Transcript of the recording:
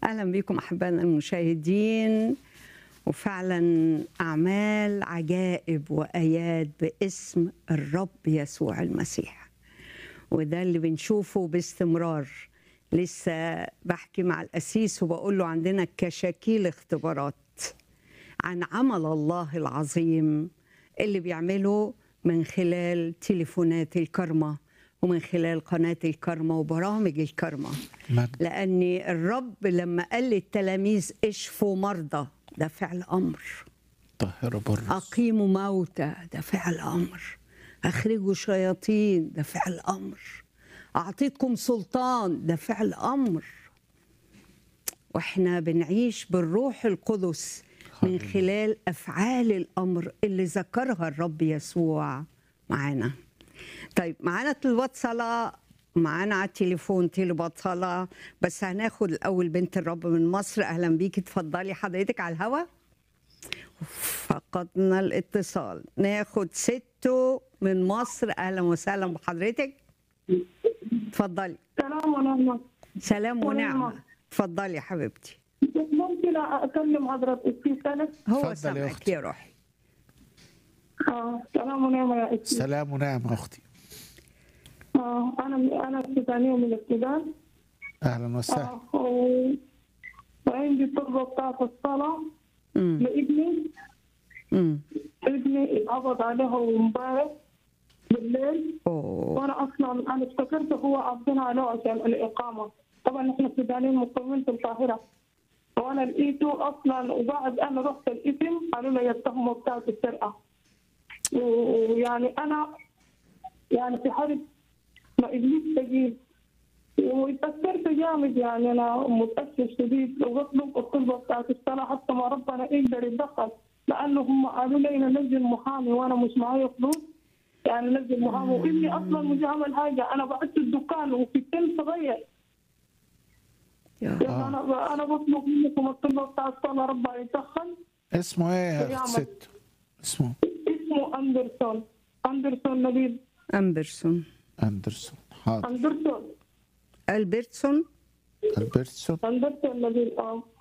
اهلا بكم احبائنا المشاهدين وفعلا اعمال عجائب وايات باسم الرب يسوع المسيح وده اللي بنشوفه باستمرار لسه بحكي مع القسيس وبقول له عندنا كشاكيل اختبارات عن عمل الله العظيم اللي بيعمله من خلال تليفونات الكرمة ومن خلال قناة الكرمة وبرامج الكرمة مجد لأن الرب لما قال للتلاميذ اشفوا مرضى ده فعل أمر طهر برص أقيموا موتى ده فعل أمر أخرجوا شياطين ده فعل أمر أعطيتكم سلطان ده فعل أمر وإحنا بنعيش بالروح القدس من هللويا. خلال أفعال الأمر اللي ذكرها الرب يسوع معانا طيب معانا طلبات صلاة معانا على التليفون طلبات صلاة بس هناخد الأول بنت الرب من مصر أهلا بيكي اتفضلي حضرتك على الهوا فقدنا الاتصال ناخد ستو من مصر أهلا وسهلا بحضرتك اتفضلي سلام ونعمة سلام ونعمة ونعمة. اتفضلي يا حبيبتي ممكن أكلم حضرتك في سنة هو اتفضلي يا سامعك أختي. يا روحي آه سلام ونعمة يا أختي سلام ونعم أختي آه أنا أنا سودانية من السودان أهلا وسهلا آه و- وعندي طلبة بتاعت الصلاة امم لابني امم ابني اتقبض عليه امبارح بالليل اوه وانا اصلا انا افتكرت هو قبضنا عليه عشان الاقامه طبعا احنا سودانيين مقيمين في القاهره وانا لقيته اصلا وبعد انا رحت الاسم قالوا لي يتهموا بتاعت السرقه ويعني انا يعني في حاله ما ابليس ثقيل واتأثرت جامد يعني أنا متأثر شديد وبطلب الطلبة بتاعت الصلاة حتى ما ربنا يقدر يتدخل لأنه هم قالوا لي ننزل محامي وأنا مش معايا فلوس يعني نزل محامي وابني أصلا مش عمل حاجة أنا بعت الدكان وفي سن صغير يا يعني آه. أنا أنا بطلب منكم الطلبة بتاعت الصلاة ربنا يتدخل اسمه إيه يا أخت يعمل. ست اسمه اسمه أندرسون أندرسون نبيل أمبرسون أندرسون حاضر أندرسون ألبرتسون ألبرتسون أندرسون نبيل أه